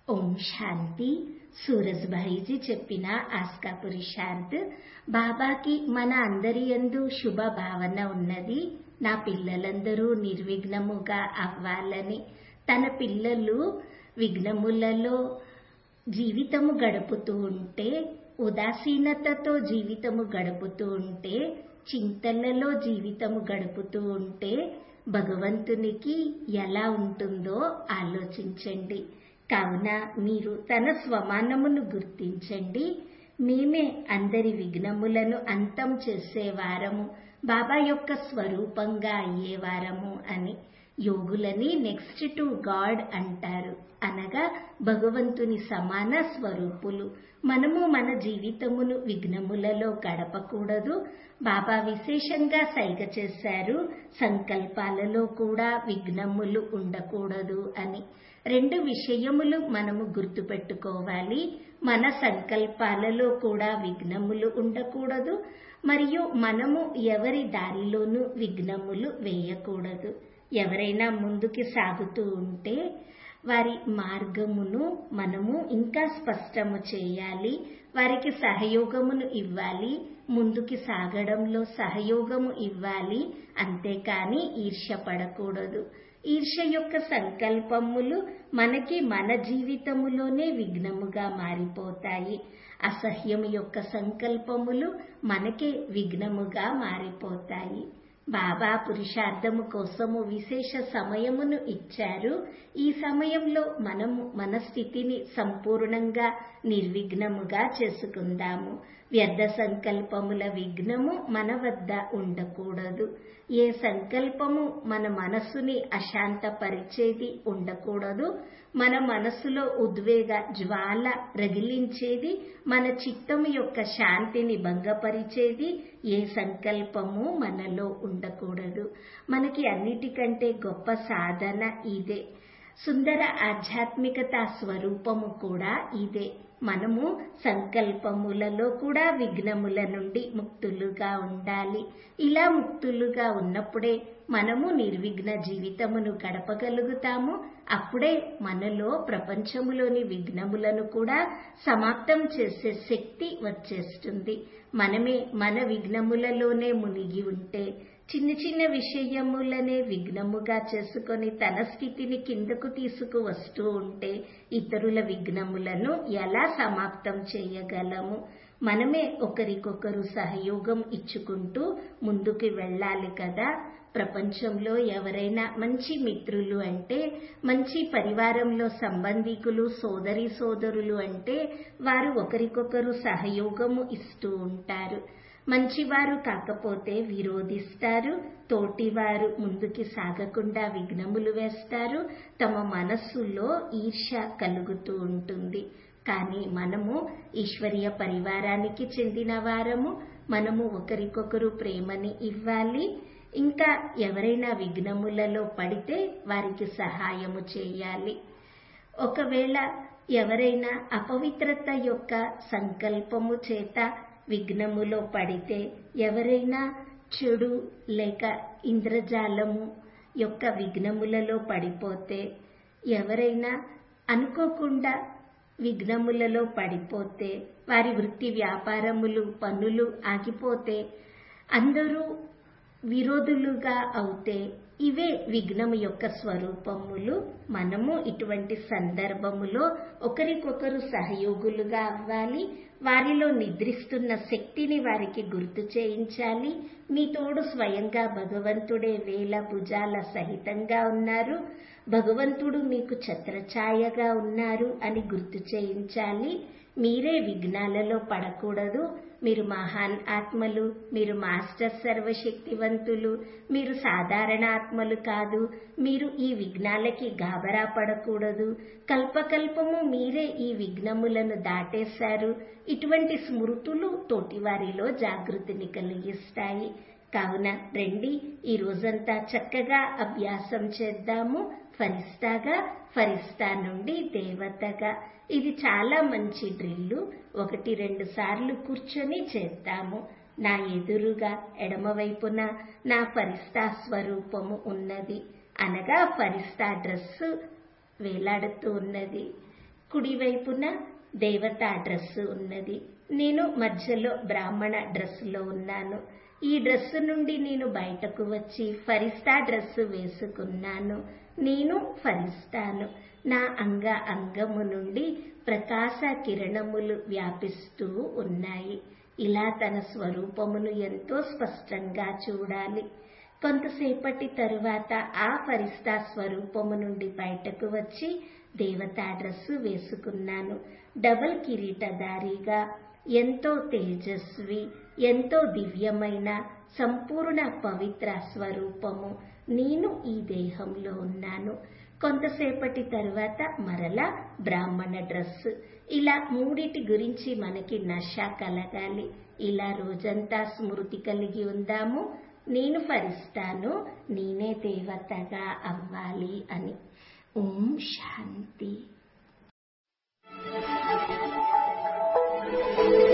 ఓం శాంతి సూరజ్భాయిజీ చెప్పిన ఆస్కా పురుషార్థ్ బాబాకి మన అందరి యందు శుభ భావన ఉన్నది నా పిల్లలందరూ నిర్విఘ్నముగా అవ్వాలని తన పిల్లలు విఘ్నములలో జీవితము గడుపుతూ ఉంటే ఉదాసీనతతో జీవితము గడుపుతూ ఉంటే చింతలలో జీవితము గడుపుతూ ఉంటే భగవంతునికి ఎలా ఉంటుందో ఆలోచించండి కావున మీరు తన స్వమానమును గుర్తించండి మేమే అందరి విఘ్నములను అంతం చేసేవారము బాబా యొక్క స్వరూపంగా అయ్యేవారము అని యోగులని నెక్స్ట్ టు గాడ్ అంటారు అనగా భగవంతుని సమాన స్వరూపులు మనము మన జీవితమును విఘ్నములలో గడపకూడదు బాబా విశేషంగా సైగ చేశారు సంకల్పాలలో కూడా విఘ్నములు ఉండకూడదు అని రెండు విషయములు మనము గుర్తుపెట్టుకోవాలి మన సంకల్పాలలో కూడా విఘ్నములు ఉండకూడదు మరియు మనము ఎవరి దారిలోనూ విఘ్నములు వేయకూడదు ఎవరైనా ముందుకి సాగుతూ ఉంటే వారి మార్గమును మనము ఇంకా స్పష్టము చేయాలి వారికి సహయోగమును ఇవ్వాలి ముందుకి సాగడంలో సహయోగము ఇవ్వాలి అంతేకాని ఈర్ష్య పడకూడదు ఈర్ష్య యొక్క సంకల్పములు మనకి మన జీవితములోనే విఘ్నముగా మారిపోతాయి అసహ్యము యొక్క సంకల్పములు మనకే విఘ్నముగా మారిపోతాయి బాబా పురుషార్థము కోసము విశేష సమయమును ఇచ్చారు ఈ సమయంలో మనము మన స్థితిని సంపూర్ణంగా నిర్విఘ్నముగా చేసుకుందాము వ్యర్థ సంకల్పముల విఘ్నము మన వద్ద ఉండకూడదు ఏ సంకల్పము మన మనస్సుని అశాంతపరిచేది ఉండకూడదు మన మనస్సులో ఉద్వేగ జ్వాల రగిలించేది మన చిత్తము యొక్క శాంతిని భంగపరిచేది ఏ సంకల్పము మనలో ఉండకూడదు మనకి అన్నిటికంటే గొప్ప సాధన ఇదే సుందర ఆధ్యాత్మికత స్వరూపము కూడా ఇదే మనము సంకల్పములలో కూడా విఘ్నముల నుండి ముక్తులుగా ఉండాలి ఇలా ముక్తులుగా ఉన్నప్పుడే మనము నిర్విఘ్న జీవితమును గడపగలుగుతాము అప్పుడే మనలో ప్రపంచములోని విఘ్నములను కూడా సమాప్తం చేసే శక్తి వచ్చేస్తుంది మనమే మన విఘ్నములలోనే మునిగి ఉంటే చిన్న చిన్న విషయములనే విఘ్నముగా చేసుకొని తన స్థితిని కిందకు తీసుకు వస్తూ ఉంటే ఇతరుల విఘ్నములను ఎలా సమాప్తం చేయగలము మనమే ఒకరికొకరు సహయోగం ఇచ్చుకుంటూ ముందుకు వెళ్ళాలి కదా ప్రపంచంలో ఎవరైనా మంచి మిత్రులు అంటే మంచి పరివారంలో సంబంధికులు సోదరి సోదరులు అంటే వారు ఒకరికొకరు సహయోగము ఇస్తూ ఉంటారు మంచివారు కాకపోతే విరోధిస్తారు తోటివారు ముందుకి సాగకుండా విఘ్నములు వేస్తారు తమ మనస్సులో ఈర్ష కలుగుతూ ఉంటుంది కానీ మనము ఈశ్వరీయ పరివారానికి చెందిన వారము మనము ఒకరికొకరు ప్రేమని ఇవ్వాలి ఇంకా ఎవరైనా విఘ్నములలో పడితే వారికి సహాయము చేయాలి ఒకవేళ ఎవరైనా అపవిత్రత యొక్క సంకల్పము చేత విఘ్నములో పడితే ఎవరైనా చెడు లేక ఇంద్రజాలము యొక్క విఘ్నములలో పడిపోతే ఎవరైనా అనుకోకుండా విఘ్నములలో పడిపోతే వారి వృత్తి వ్యాపారములు పనులు ఆగిపోతే అందరూ విరోధులుగా అవుతే ఇవే విఘ్నము యొక్క స్వరూపములు మనము ఇటువంటి సందర్భములో ఒకరికొకరు సహయోగులుగా అవ్వాలి వారిలో నిద్రిస్తున్న శక్తిని వారికి గుర్తు చేయించాలి మీ తోడు స్వయంగా భగవంతుడే వేల భుజాల సహితంగా ఉన్నారు భగవంతుడు మీకు ఛత్రఛాయగా ఉన్నారు అని గుర్తు చేయించాలి మీరే విఘ్నాలలో పడకూడదు మీరు మహాన్ ఆత్మలు మీరు మాస్టర్ సర్వశక్తివంతులు మీరు సాధారణ ఆత్మలు కాదు మీరు ఈ విఘ్నాలకి గాబరా పడకూడదు కల్పకల్పము మీరే ఈ విఘ్నములను దాటేశారు ఇటువంటి స్మృతులు తోటివారిలో జాగృతిని కలిగిస్తాయి కావున రండి ఈ రోజంతా చక్కగా అభ్యాసం చేద్దాము ఫరిస్తాగా ఫరిస్తా నుండి దేవతగా ఇది చాలా మంచి డ్రిల్లు ఒకటి రెండు సార్లు కూర్చొని చేద్దాము నా ఎదురుగా ఎడమవైపున నా ఫరిస్తా స్వరూపము ఉన్నది అనగా ఫరిస్తా డ్రెస్సు వేలాడుతూ ఉన్నది కుడివైపున దేవతా డ్రెస్ ఉన్నది నేను మధ్యలో బ్రాహ్మణ డ్రెస్సులో ఉన్నాను ఈ డ్రెస్సు నుండి నేను బయటకు వచ్చి ఫరిస్తా డ్రెస్సు వేసుకున్నాను నేను ఫరిస్తాను నా అంగ అంగము నుండి ప్రకాశ కిరణములు వ్యాపిస్తూ ఉన్నాయి ఇలా తన స్వరూపమును ఎంతో స్పష్టంగా చూడాలి కొంతసేపటి తరువాత ఆ ఫరిస్తా స్వరూపము నుండి బయటకు వచ్చి దేవతా డ్రెస్సు వేసుకున్నాను డబల్ కిరీటధారిగా ఎంతో తేజస్వి ఎంతో దివ్యమైన సంపూర్ణ పవిత్ర స్వరూపము నేను ఈ దేహంలో ఉన్నాను కొంతసేపటి తరువాత మరలా బ్రాహ్మణ డ్రెస్ ఇలా మూడిటి గురించి మనకి నష కలగాలి ఇలా రోజంతా స్మృతి కలిగి ఉందాము నేను ఫరిస్తాను నేనే దేవతగా అవ్వాలి అని ఓం శాంతి